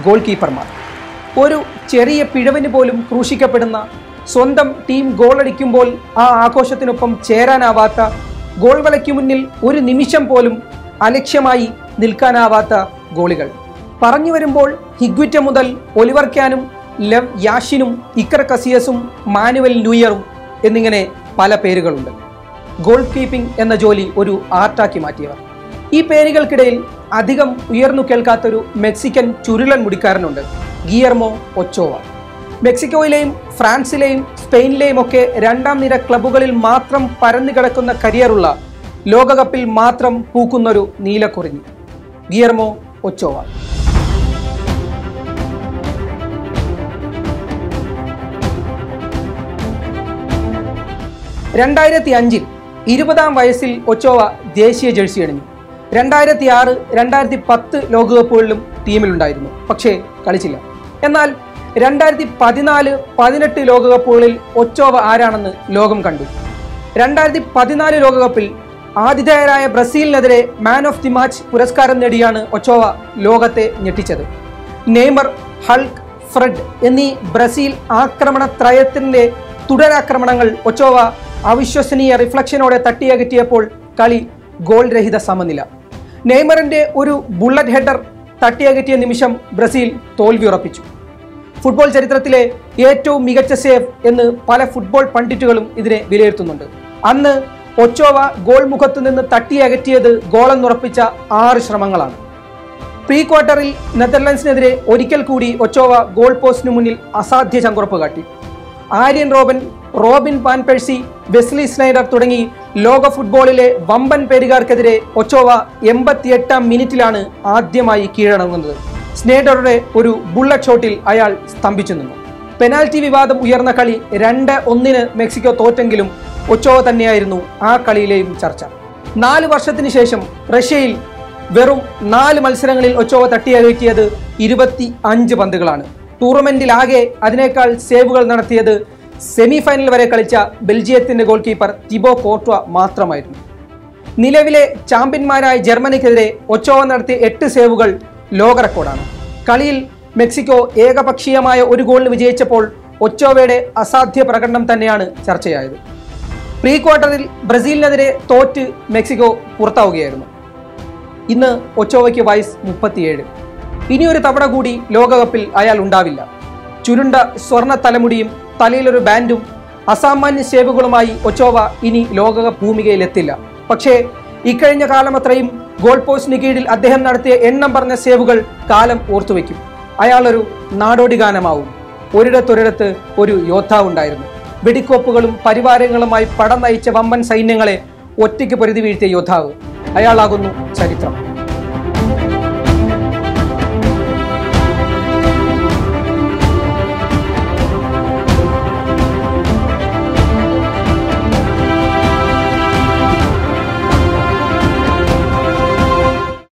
goal കീപ്പർമാർ ഒരു ചെറിയ പിഴവിന് പോലും ക്രൂശിക്കപ്പെടുന്ന സ്വന്തം ടീം ഗോളടിക്കുമ്പോൾ ആ ആഘോഷത്തിനൊപ്പം ചേരാനാവാത്ത ഗോൾ വലയ്ക്ക് മുന്നിൽ ഒരു നിമിഷം പോലും അലക്ഷ്യമായി നിൽക്കാനാവാത്ത ഗോളികൾ പറഞ്ഞു വരുമ്പോൾ ഹിഗ്വിറ്റ മുതൽ ഒലിവർ ക്യാനും ലെവ് യാഷിനും ഇക്കർ കസിയസും മാനുവൽ ന്യൂയറും എന്നിങ്ങനെ പല പേരുകളുണ്ട് ഗോൾ കീപ്പിംഗ് എന്ന ജോലി ഒരു ആർട്ടാക്കി മാറ്റിയവർ ഈ പേരുകൾക്കിടയിൽ അധികം ഉയർന്നു കേൾക്കാത്തൊരു മെക്സിക്കൻ ചുരുളൻ മുടിക്കാരനുണ്ട് ഗിയർമോ ഒച്ചോവ മെക്സിക്കോയിലെയും ഫ്രാൻസിലെയും സ്പെയിനിലെയും ഒക്കെ രണ്ടാം നിര ക്ലബ്ബുകളിൽ മാത്രം പരന്നു കിടക്കുന്ന കരിയറുള്ള ലോകകപ്പിൽ മാത്രം പൂക്കുന്നൊരു നീലക്കുറിഞ്ഞി ഗിയർമോ ഒച്ചോവ രണ്ടായിരത്തി അഞ്ചിൽ ഇരുപതാം വയസ്സിൽ ഒച്ചോവ ദേശീയ ജേഴ്സി അണിഞ്ഞു രണ്ടായിരത്തി ആറ് രണ്ടായിരത്തി പത്ത് ലോകകപ്പുകളിലും ടീമിലുണ്ടായിരുന്നു പക്ഷേ കളിച്ചില്ല എന്നാൽ രണ്ടായിരത്തി പതിനാല് പതിനെട്ട് ലോകകപ്പുകളിൽ ഒച്ചോവ ആരാണെന്ന് ലോകം കണ്ടു രണ്ടായിരത്തി പതിനാല് ലോകകപ്പിൽ ആതിഥേയരായ ബ്രസീലിനെതിരെ മാൻ ഓഫ് ദി മാച്ച് പുരസ്കാരം നേടിയാണ് ഒച്ചോവ ലോകത്തെ ഞെട്ടിച്ചത് നെയ്മർ ഹൾക്ക് ഫ്രെഡ് എന്നീ ബ്രസീൽ ആക്രമണ ത്രയത്തിന്റെ തുടരാക്രമണങ്ങൾ ഒച്ചോവ അവിശ്വസനീയ റിഫ്ലക്ഷനോടെ തട്ടിയകറ്റിയപ്പോൾ കളി ഗോൾ രഹിത സമനില നെയ്മറിന്റെ ഒരു ബുള്ളറ്റ് ഹെഡർ തട്ടിയകറ്റിയ നിമിഷം ബ്രസീൽ തോൽവി ഉറപ്പിച്ചു ഫുട്ബോൾ ചരിത്രത്തിലെ ഏറ്റവും മികച്ച സേവ് എന്ന് പല ഫുട്ബോൾ പണ്ഡിറ്റുകളും ഇതിനെ വിലയിരുത്തുന്നുണ്ട് അന്ന് ഒച്ചോവ ഗോൾ മുഖത്തു നിന്ന് തട്ടിയകറ്റിയത് ഗോളെന്നുറപ്പിച്ച ആറ് ശ്രമങ്ങളാണ് പ്രീ ക്വാർട്ടറിൽ നെതർലൻഡ്സിനെതിരെ ഒരിക്കൽ കൂടി ഒച്ചോവ ഗോൾ പോസ്റ്റിന് മുന്നിൽ അസാധ്യ ചങ്കുറപ്പ് കാട്ടി Arjen Robben Robin van Persie Wesley Sneijder തുടങ്ങി ലോക ഫുട്ബോളിലെ വമ്പൻ പേരുകാർക്കെതിരെ ഒച്ചോവ എൺപത്തിയെട്ടാം മിനിറ്റിലാണ് ആദ്യമായി കീഴടങ്ങുന്നത് സ്നേഡറുടെ ഒരു ബുള്ളറ്റ് ഷോട്ടിൽ അയാൾ സ്തംഭിച്ചു നിന്നു പെനാൽറ്റി വിവാദം ഉയർന്ന കളി രണ്ട് ഒന്നിന് മെക്സിക്കോ തോറ്റെങ്കിലും ഒച്ചോവ തന്നെയായിരുന്നു ആ കളിയിലെയും ചർച്ച നാല് വർഷത്തിന് ശേഷം റഷ്യയിൽ വെറും നാല് മത്സരങ്ങളിൽ ഒച്ചോവ തട്ടിയകറ്റിയത് ഇരുപത്തി അഞ്ച് പന്തുകളാണ് ടൂർണമെന്റിലാകെ അതിനേക്കാൾ സേവുകൾ നടത്തിയത് സെമി ഫൈനൽ വരെ കളിച്ച ബെൽജിയത്തിന്റെ ഗോൾ കീപ്പർ തിബോ കോർട്വ മാത്രമായിരുന്നു നിലവിലെ ചാമ്പ്യന്മാരായ ജർമ്മനിക്കെതിരെ ഒച്ചോവ നടത്തിയ എട്ട് സേവുകൾ ലോക റെക്കോർഡാണ് കളിയിൽ മെക്സിക്കോ ഏകപക്ഷീയമായ ഒരു ഗോളിന് വിജയിച്ചപ്പോൾ ഒച്ചോവയുടെ അസാധ്യ പ്രകടനം തന്നെയാണ് ചർച്ചയായത് പ്രീ ക്വാർട്ടറിൽ ബ്രസീലിനെതിരെ തോറ്റ് മെക്സിക്കോ പുറത്താവുകയായിരുന്നു ഇന്ന് ഒച്ചോവയ്ക്ക് വയസ്സ് മുപ്പത്തിയേഴ് ഇനിയൊരു തവണ കൂടി ലോകകപ്പിൽ അയാൾ ഉണ്ടാവില്ല ചുരുണ്ട സ്വർണ്ണ തലമുടിയും തലയിലൊരു ബാൻഡും അസാമാന്യ സേവുകളുമായി ഒച്ചോവ ഇനി ലോകകപ്പ് ഭൂമികയിലെത്തില്ല പക്ഷേ ഇക്കഴിഞ്ഞ കാലമത്രയും ഗോൾ പോസ്റ്റിന് കീഴിൽ അദ്ദേഹം നടത്തിയ എണ്ണം പറഞ്ഞ സേവുകൾ കാലം ഓർത്തുവെക്കും അയാളൊരു നാടോടി ഗാനമാവും ഒരിടത്തൊരിടത്ത് ഒരു യോദ്ധാവുണ്ടായിരുന്നു വെടിക്കോപ്പുകളും പരിവാരങ്ങളുമായി പടം നയിച്ച വമ്പൻ സൈന്യങ്ങളെ ഒറ്റയ്ക്ക് പൊരുതി വീഴ്ത്തിയ യോദ്ധാവ് അയാളാകുന്നു ചരിത്രം